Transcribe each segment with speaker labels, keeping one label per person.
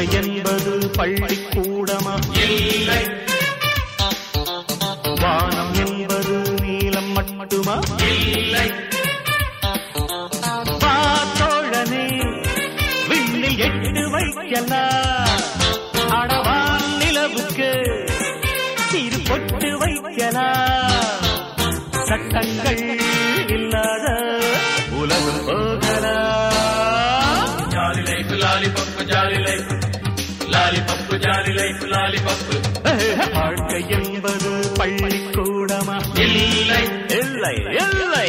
Speaker 1: வாழ்க்கை என்பது பள்ளிக்கூடமா
Speaker 2: இல்லை
Speaker 1: வானம் என்பது நீளம் மட்டுமா
Speaker 2: இல்லை
Speaker 1: பார்த்தோழனே விண்ணில் எட்டு வைக்கலாம் அடவான் நிலவுக்கு சிறு பொட்டு வைக்கலாம் சட்டங்கள் இல்லாத உலகம் போகலாம்
Speaker 2: jolly life lollipop jolly life lollipop jolly life lollipop
Speaker 1: வாழ்க்கை என்பது பள்ளிக்கூடமா
Speaker 2: இல்லை
Speaker 1: இல்லை இல்லை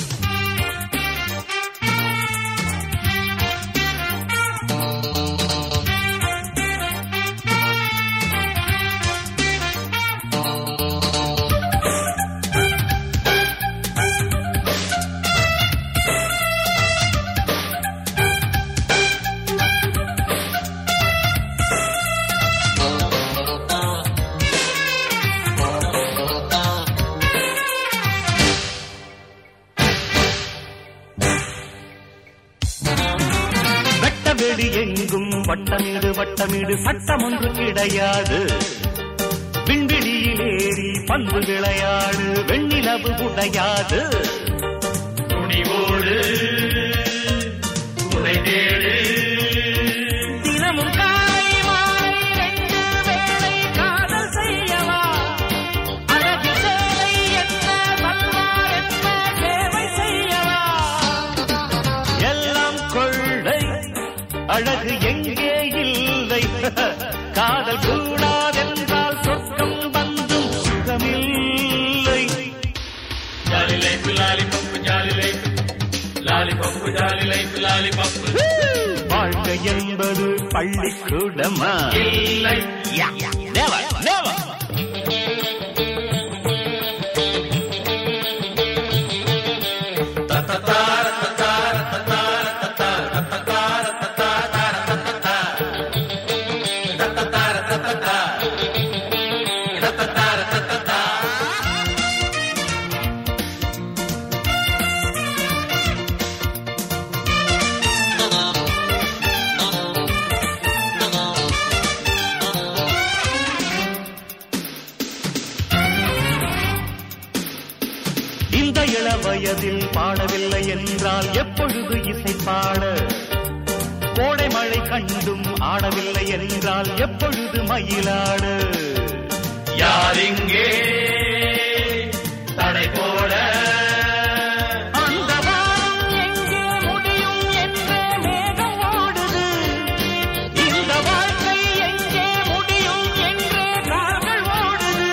Speaker 1: வெட்ட வெடி எங்கும் வட்டமீடு வட்டமீடு சட்டம் ஒன்று கிடையாது விண்வெளியில் ஏறி பந்து விளையாடு வெண்ணிலவு உடையாது
Speaker 2: துணிவோடு துணை தேடு
Speaker 1: தினமும் காலை மாலை ரெண்டு வேளை காதல் செய்யவா அழகு சேவை என்ன சல்வார் என்ன சேவை செய்யவா எல்லாம் கொள்ளை அழகு எங்கே இல்லை காதல் கூடாதென்றால் சொர்க்கம் வந்தும் சுகமில்லை
Speaker 2: jolly life lollipop jolly life lollipop jolly life lollipop
Speaker 1: வாழ்க்கை என்பது பள்ளிக்கூடமா
Speaker 2: இல்லை
Speaker 1: Never, never. இந்த இள வயதில் பாடவில்லை என்றால் எப்பொழுது இசை பாட கோடை மழை கண்டும் ஆடவில்லை என்றால் எப்பொழுது மயிலாட
Speaker 2: யார் இங்கே தடை போட
Speaker 1: அந்த வானம் எங்கே முடியும் என்றே மேகம் ஓடுது இந்த வாழ்க்கை எங்கே முடியும் என்றே காதல் ஓடுது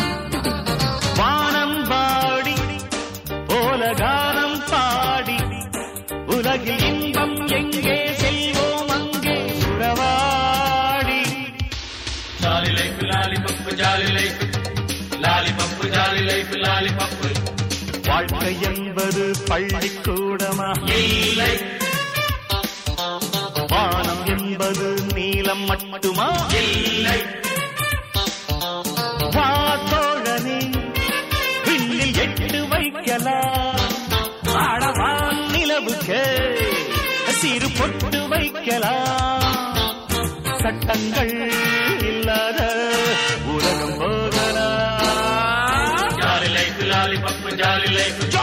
Speaker 1: வானம் பாடி போல கானம் பாடி உலகில் இன்பம் எங்கே செல்வோம் அங்கே உறவாடி
Speaker 2: jolly life lollipop jolly life lollipop jolly life lollipop
Speaker 1: வாழ்க்கை என்பது பள்ளிக்கூடமா
Speaker 2: இல்லை
Speaker 1: வானம் என்பது நீளம் மட்டுமா
Speaker 2: இல்லை
Speaker 1: வா தோழனே விண்ணில் எட்டு வைக்கலாம் ஆடவான் நிலவுக்கு சிறு பொட்டு வைக்கலாம் சட்டங்கள் இல்லாத உலகம் போகலாம்
Speaker 2: jolly life lollipop jolly life